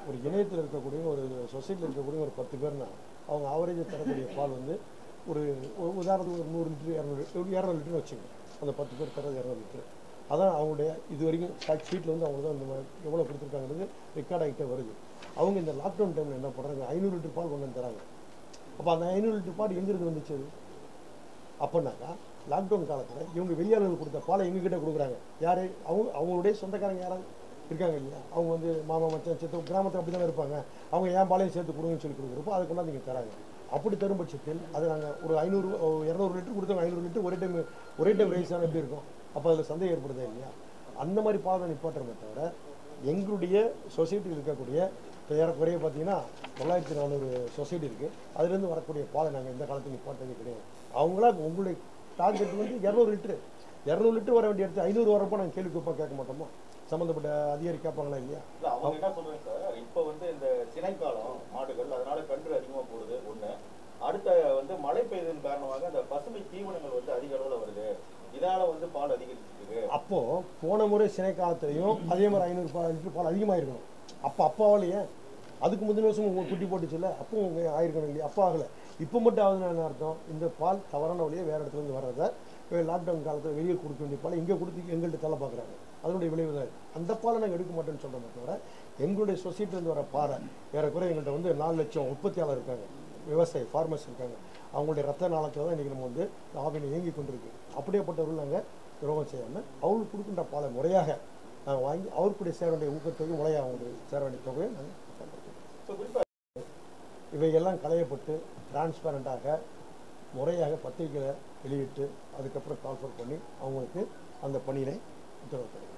ஒரு இணையத்தில் இருக்கக்கூடிய ஒரு சொசைட்டியில் இருக்கக்கூடிய ஒரு பத்து பேர்னா அவங்க ஆவரேஜ் தரக்கூடிய பால் வந்து ஒரு ஒரு உதாரணத்துக்கு ஒரு நூறு லிட்டர் இரநூறு இரநூறு லிட்டர்னு வச்சுங்க அந்த பத்து பேர் தரது இரநூறு லிட்டர் அதான் அவங்களுடைய இது வரைக்கும் ஃபேக்ட் ஷீட்டில் வந்து அவங்க தான் இந்த மாதிரி எவ்வளோ கொடுத்துருக்காங்கிறது ரெக்கார்ட் ஆகிட்டே வருது அவங்க இந்த லாக்டவுன் டைமில் என்ன பண்ணுறாங்க ஐநூறு லிட்டர் பால் கொண்டு வந்து தராங்க அப்போ அந்த ஐநூறு லிட்டர் பால் எங்கிருந்து வந்துச்சு அது அப்போனாக்கா லாக்டவுன் காலத்தில் இவங்க வெளியாளர்கள் கொடுத்த பாலை எங்ககிட்ட கொடுக்குறாங்க யார் அவங்க அவங்களுடைய சொந்தக்காரங்க யாராவது இருக்காங்க இல்லையா அவங்க வந்து மாமா மச்சான் சித்த கிராமத்தில் அப்படி தானே இருப்பாங்க அவங்க ஏன் பாலையும் சேர்த்து கொடுங்கன்னு சொல்லி கொடுக்குறப்போ அதை கொண்டாந்து நீங்கள் தராங்க அப்படி தரும் பட்சத்தில் அது நாங்கள் ஒரு ஐநூறு இரநூறு லிட்டர் கொடுத்தோம் ஐநூறு லிட்டர் ஒரே டைம் ஒரே டைம் ரைஸ் ஆனால் எப்படி இருக்கும் அப்போ அதில் சந்தேகம் ஏற்படுதா இல்லையா அந்த மாதிரி பாலை தான் நிப்பாட்டுறமே தவிர எங்களுடைய சொசைட்டியில் இருக்கக்கூடிய இப்போ ஏறக்குறைய பார்த்தீங்கன்னா தொள்ளாயிரத்தி நானூறு சொசைட்டி இருக்குது அதுலேருந்து வரக்கூடிய பாலை நாங்கள் இந்த காலத்தில் நிப்பாட்டதே கிடையாது அவங்களா உங்களுடைய டார்கெட் வந்து இரநூறு லிட்டரு இரநூறு லிட்டர் வர வேண்டிய இடத்து ஐநூறு வரப்போ நாங்கள் கேள்வி கேட்போம் கேட்க மாட்டோமா சம்மந்தப்பட்ட அதிகாரி கேட்பாங்களா இல்லையா இல்ல, அவங்க என்ன சொல்றாங்க சார் இப்ப வந்து இந்த சினைக்காலம் மாடுகள் அதனால கன்று அதிகமா போடுது ஒண்ணு அடுத்த வந்து மழை பெய்ததன் காரணமாக அந்த பசுமை தீவனங்கள் வந்து அதிக அளவுல வருது இதனால வந்து பால் அதிகரிச்சிருக்கு அப்போ போன முறை சினை காலத்துலையும் அதே மாதிரி ஐநூறு பா லிட்டர் பால் அதிகமாக இருக்கணும் அப்போ அப்போ ஆகலையே அதுக்கு முந்தின வருஷம் உங்களுக்கு குட்டி போட்டுச்சுல்ல அப்போ உங்க ஆயிருக்கணும் இல்லையா அப்போ ஆகலை இப்போ மட்டும் ஆகுதுன்னா என்ன அர்த்தம் இந்த பால் தவறான வழியே வேறு இடத்துல இருந்து வர்றதை இப்போ லாக்டவுன் காலத்தில் வெளியே கொடுக்க வேண்டிய பால் இங்கே கொடுத்து எங்கள்கிட்ட தள்ள பார்க்குறாங்க அதனுடைய விளைவு தான் இது. அந்த பாலை நாங்கள் எடுக்க மாட்டோம்னு சொல்கிறோமே தவிர எங்களுடைய சொசைட்டிலேருந்து வர பாறை ஏறக்குறைய எங்கள்கிட்ட வந்து நாலு லட்சம் உற்பத்தியாளர் இருக்காங்க விவசாயி ஃபார்மர்ஸ் இருக்காங்க அவங்களுடைய ரத்த நாளத்தில் தான் இன்றைக்கி நம்ம வந்து ஆவினை இயங்கி கொண்டிருக்கு அப்படியேப்பட்டவர்கள் நாங்கள் துரோகம் செய்யாமல் அவங்களுக்கு கொடுக்கின்ற பாலை முறையாக நாங்கள் வாங்கி அவருக்குடைய சேர வேண்டிய ஊக்கத்தொகை முறையாக அவங்களுக்கு சேர வேண்டிய தொகையை நாங்கள் பயன்படுத்துவோம் இப்ப குறிப்பா இவையெல்லாம் களையப்பட்டு டிரான்ஸ்பரண்ட்டாக முறையாக பத்திரிக்கையில் வெளியிட்டு அதுக்கப்புறம் கால்ஃபர் பண்ணி அவங்களுக்கு அந்த பணியினை உத்தரவு தருவோம்